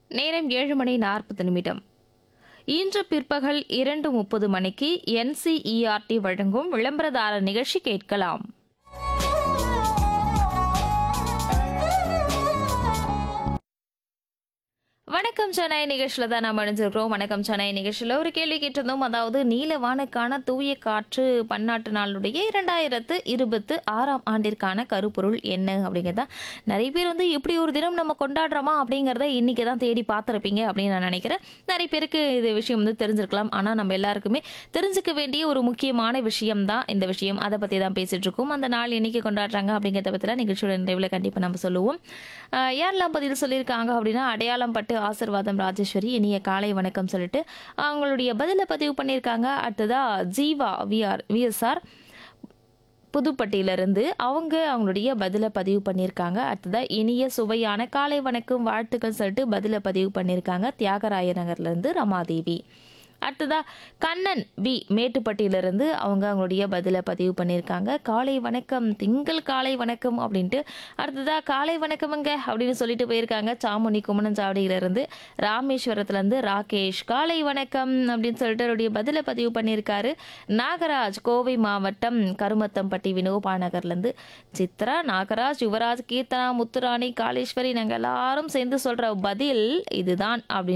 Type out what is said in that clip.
நேரம் ஏழு மணி நாற்பது நிமிடம் இன்று பிற்பகல் இரண்டு முப்பது மணிக்கு என்சிஇஆர்டி வழங்கும் விளம்பரதாரர் நிகழ்ச்சி கேட்கலாம் வணக்கம் சென்னை நிகழ்ச்சியில் தான் நாம் அணிஞ்சிருக்கிறோம் வணக்கம் சென்னை நிகழ்ச்சியில் ஒரு கேள்வி கேட்டிருந்தோம் அதாவது நீலவானுக்கான தூய காற்று பன்னாட்டு நாளுடைய இரண்டாயிரத்து இருபத்து ஆறாம் ஆண்டிற்கான கருப்பொருள் என்ன அப்படிங்கிறத நிறைய பேர் வந்து இப்படி ஒரு தினம் நம்ம கொண்டாடுறோமா அப்படிங்கிறத இன்னைக்கு தான் தேடி பார்த்துருப்பீங்க அப்படின்னு நான் நினைக்கிறேன் நிறைய பேருக்கு இது விஷயம் வந்து தெரிஞ்சிருக்கலாம் ஆனால் நம்ம எல்லாருக்குமே தெரிஞ்சுக்க வேண்டிய ஒரு முக்கியமான விஷயம் தான் இந்த விஷயம் அதை பற்றி தான் பேசிட்டு இருக்கோம் அந்த நாள் என்னைக்கு கொண்டாடுறாங்க அப்படிங்கிறத பற்றிலாம் நிகழ்ச்சியோட நிறைவில் கண்டிப்பாக நம்ம சொல்லுவோம் ஆஹ் யாரெல்லாம் பதில் சொல்லியிருக்காங்க அப்படின்னா அடையாளம் பட்டு ஆசிர்வாதம் ராஜேஸ்வரி இனிய காலை வணக்கம் சொல்லிட்டு அவங்களுடைய பதிலை பதிவு பண்ணியிருக்காங்க அடுத்ததா ஜீவா விஆர் விஎஸ்ஆர் புதுப்பட்டியிலிருந்து அவங்க அவங்களுடைய பதிலை பதிவு பண்ணியிருக்காங்க அடுத்ததா இனிய சுவையான காலை வணக்கம் வாழ்த்துக்கள் சொல்லிட்டு பதிலை பதிவு பண்ணியிருக்காங்க தியாகராய நகர்லேருந்து ரமாதேவி அடுத்ததா கண்ணன் பி மேட்டுப்பட்டியிலிருந்து அவங்க அவங்களுடைய பதிலை பதிவு பண்ணியிருக்காங்க காலை வணக்கம் திங்கள் காலை வணக்கம் அப்படின்ட்டு அடுத்ததா காலை வணக்கமுங்க அப்படின்னு சொல்லிட்டு போயிருக்காங்க சாமுனி குமணஞ்சாவடியிலிருந்து ராமேஸ்வரத்துலேருந்து ராகேஷ் காலை வணக்கம் அப்படின்னு சொல்லிட்டு அவருடைய பதிலை பதிவு பண்ணியிருக்காரு நாகராஜ் கோவை மாவட்டம் கருமத்தம்பட்டி வினோபா நகர்லேருந்து சித்ரா நாகராஜ் யுவராஜ் கீர்த்தனா முத்துராணி காளேஸ்வரி நாங்கள் எல்லாரும் சேர்ந்து சொல்கிற பதில் இதுதான் அப்படின்னு